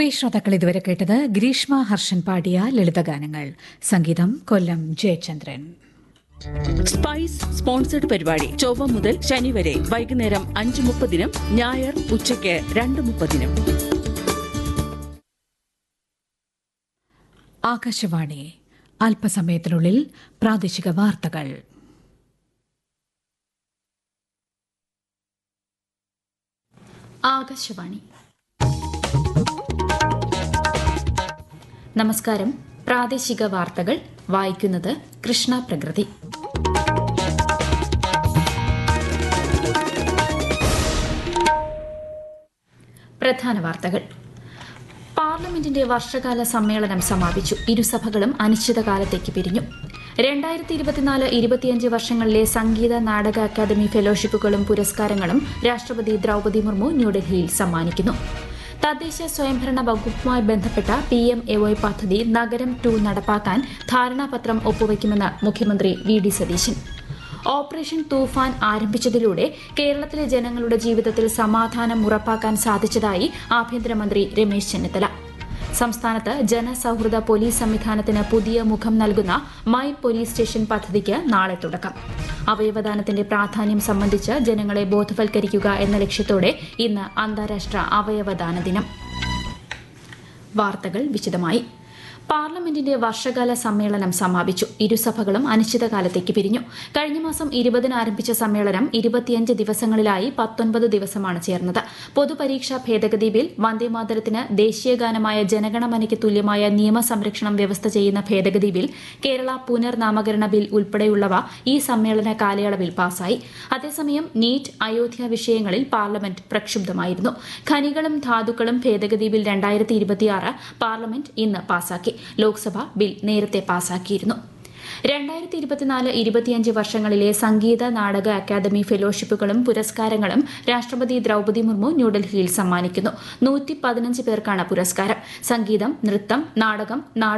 പ്രിയ ശ്രോതാക്കൾ ഇതുവരെ കേട്ടത് ഗ്രീഷ്മ ഹർഷൻ പാടിയ ലളിതഗാനങ്ങൾ സംഗീതം കൊല്ലം ജയചന്ദ്രൻ സ്പൈസ് സ്പോൺസർഡ് പരിപാടി ചൊവ്വ മുതൽ ശനി വരെ വൈകുന്നേരം അഞ്ച് മുപ്പതിനും ഞായർ ഉച്ചയ്ക്ക് രണ്ട് മുപ്പതിനും ആകാശവാണി അല്പസമയത്തിനുള്ളിൽ പ്രാദേശിക വാർത്തകൾ ആകാശവാണി നമസ്കാരം പ്രാദേശിക വാർത്തകൾ വായിക്കുന്നത് കൃഷ്ണ പ്രകൃതി പ്രധാന വാർത്തകൾ പാർലമെന്റിന്റെ വർഷകാല സമ്മേളനം സമാപിച്ചു ഇരുസഭകളും അനിശ്ചിതകാലത്തേക്ക് പിരിഞ്ഞു രണ്ടായിരത്തി ഇരുപത്തിനാല് ഇരുപത്തിയഞ്ച് വർഷങ്ങളിലെ സംഗീത നാടക അക്കാദമി ഫെലോഷിപ്പുകളും പുരസ്കാരങ്ങളും രാഷ്ട്രപതി ദ്രൌപതി മുർമു ന്യൂഡൽഹിയിൽ സമ്മാനിക്കുന്നു തദ്ദേശ സ്വയംഭരണ വകുപ്പുമായി ബന്ധപ്പെട്ട പി എം എ വൈ പദ്ധതി നഗരം ടു നടപ്പാക്കാൻ ധാരണാപത്രം ഒപ്പുവയ്ക്കുമെന്ന് മുഖ്യമന്ത്രി വി ഡി സതീശൻ ഓപ്പറേഷൻ തൂഫാൻ ആരംഭിച്ചതിലൂടെ കേരളത്തിലെ ജനങ്ങളുടെ ജീവിതത്തിൽ സമാധാനം ഉറപ്പാക്കാൻ സാധിച്ചതായി ആഭ്യന്തരമന്ത്രി രമേശ് ചെന്നിത്തല സംസ്ഥാനത്ത് ജനസൌഹൃദ പോലീസ് സംവിധാനത്തിന് പുതിയ മുഖം നൽകുന്ന മൈ പോലീസ് സ്റ്റേഷൻ പദ്ധതിക്ക് നാളെ തുടക്കം അവയവദാനത്തിന്റെ പ്രാധാന്യം സംബന്ധിച്ച് ജനങ്ങളെ ബോധവൽക്കരിക്കുക എന്ന ലക്ഷ്യത്തോടെ ഇന്ന് അന്താരാഷ്ട്ര അവയവദാന ദിനം വാർത്തകൾ വിശദമായി പാർലമെന്റിന്റെ വർഷകാല സമ്മേളനം സമാപിച്ചു ഇരുസഭകളും അനിശ്ചിതകാലത്തേക്ക് പിരിഞ്ഞു കഴിഞ്ഞ മാസം ഇരുപതിന് ആരംഭിച്ച സമ്മേളനം ഇരുപത്തിയഞ്ച് ദിവസങ്ങളിലായി പത്തൊൻപത് ദിവസമാണ് ചേർന്നത് പൊതുപരീക്ഷാ ഭേദഗതി ബിൽ വന്ദേമാതരത്തിന് ദേശീയഗാനമായ ജനഗണമനയ്ക്ക് തുല്യമായ നിയമസംരക്ഷണം വ്യവസ്ഥ ചെയ്യുന്ന ഭേദഗതി ബിൽ കേരള പുനർനാമകരണ ബിൽ ഉൾപ്പെടെയുള്ളവ ഈ സമ്മേളന കാലയളവിൽ പാസായി അതേസമയം നീറ്റ് അയോധ്യ വിഷയങ്ങളിൽ പാർലമെന്റ് പ്രക്ഷുബ്ധമായിരുന്നു ഖനികളും ധാതുക്കളും ഭേദഗതി ബിൽ രണ്ടായിരത്തി ഇരുപത്തിയാറ് പാർലമെന്റ് ഇന്ന് പാസാക്കി ലോക്സഭ ബിൽ നേരത്തെ പാസാക്കിയിരുന്നു രണ്ടായിരത്തി ഇരുപത്തിനാല് ഇരുപത്തിയഞ്ച് വർഷങ്ങളിലെ സംഗീത നാടക അക്കാദമി ഫെലോഷിപ്പുകളും പുരസ്കാരങ്ങളും രാഷ്ട്രപതി ദ്രൌപതി മുർമു ന്യൂഡൽഹിയിൽ സമ്മാനിക്കുന്നു നൂറ്റി പതിനഞ്ച് പേർക്കാണ് പുരസ്കാരം സംഗീതം നൃത്തം നാടകം നാടക